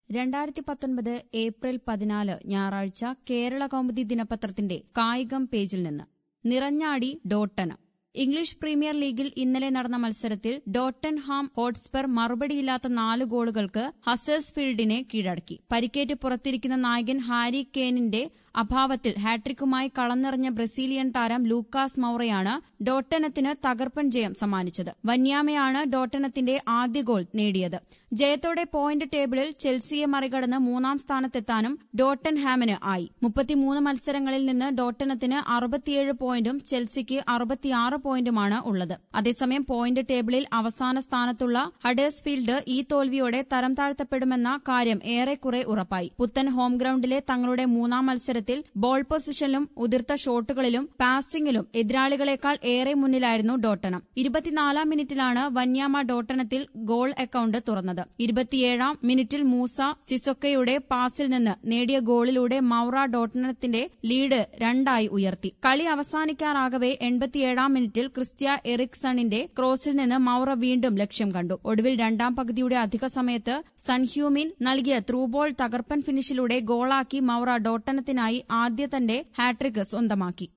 രണ്ടായിരത്തി പത്തൊൻപത് ഏപ്രിൽ പതിനാല് ഞായറാഴ്ച കേരള കൗമുദി ദിനപത്രത്തിന്റെ കായികം പേജിൽ നിന്ന് നിറഞ്ഞാടി ഡോട്ടനം ഇംഗ്ലീഷ് പ്രീമിയർ ലീഗിൽ ഇന്നലെ നടന്ന മത്സരത്തിൽ ഡോട്ടൻഹാം ഹോട്ട്സ്പർ മറുപടിയില്ലാത്ത നാല് ഗോളുകൾക്ക് ഹസേഴ്സ്ഫീൽഡിനെ കീഴടക്കി പരിക്കേറ്റ് പുറത്തിരിക്കുന്ന നായകൻ ഹാരി കെയ്നിന്റെ അഭാവത്തിൽ ഹാട്രിക്കുമായി കളന്നിറഞ്ഞ ബ്രസീലിയൻ താരം ലൂക്കാസ് മൌറയാണ് ഡോട്ടനത്തിന് തകർപ്പൻ ജയം സമ്മാനിച്ചത് വന്യാമയാണ് ഡോട്ടനത്തിന്റെ ആദ്യ ഗോൾ നേടിയത് ജയത്തോടെ പോയിന്റ് ടേബിളിൽ ചെൽസിയെ മറികടന്ന് മൂന്നാം സ്ഥാനത്തെത്താനും ഡോട്ടൻഹാമിന് ആയി മുപ്പത്തിമൂന്ന് മത്സരങ്ങളിൽ നിന്ന് ഡോട്ടനത്തിന് അറുപത്തിയേഴ് പോയിന്റും ചെൽസിക്ക് അറുപത്തിയാറ് പോയിന്റുമാണ് ഉള്ളത് അതേസമയം പോയിന്റ് ടേബിളിൽ അവസാന സ്ഥാനത്തുള്ള ഹഡേഴ്സ്ഫീൽഡ് ഈ തോൽവിയോടെ തരം താഴ്ത്തപ്പെടുമെന്ന കാര്യം ഏറെക്കുറെ ഉറപ്പായി പുത്തൻ ഹോം ഗ്രൌണ്ടിലെ തങ്ങളുടെ മൂന്നാം മത്സരത്തിൽ ബോൾ പൊസിഷനിലും ഉതിർത്ത ഷോട്ടുകളിലും പാസിംഗിലും എതിരാളികളെക്കാൾ ഏറെ മുന്നിലായിരുന്നു ഡോട്ടനം ഇരുപത്തിനാലാം മിനിറ്റിലാണ് വന്യാമ ഡോട്ടനത്തിൽ ഗോൾ അക്കൌണ്ട് തുറന്നത് ഇരുപത്തിയേഴാം മിനിറ്റിൽ മൂസ സിസൊക്കയുടെ പാസിൽ നിന്ന് നേടിയ ഗോളിലൂടെ മൌറ ഡോട്ടനത്തിന്റെ ലീഡ് രണ്ടായി ഉയർത്തി കളി അവസാനിക്കാറാകവെ എൺപത്തിയേഴാം മിനിറ്റിൽ ക്രിസ്ത്യ എറിക്സണിന്റെ ക്രോസിൽ നിന്ന് മൌറ വീണ്ടും ലക്ഷ്യം കണ്ടു ഒടുവിൽ രണ്ടാം പകുതിയുടെ അധിക സമയത്ത് സൺഹ്യൂമിൻ നൽകിയ ത്രൂബോൾ തകർപ്പൻ ഫിനിഷിലൂടെ ഗോളാക്കി മൌറ ഡോട്ടനത്തിനായി ആദ്യ തന്റെ ഹാട്രിക് സ്വന്തമാക്കി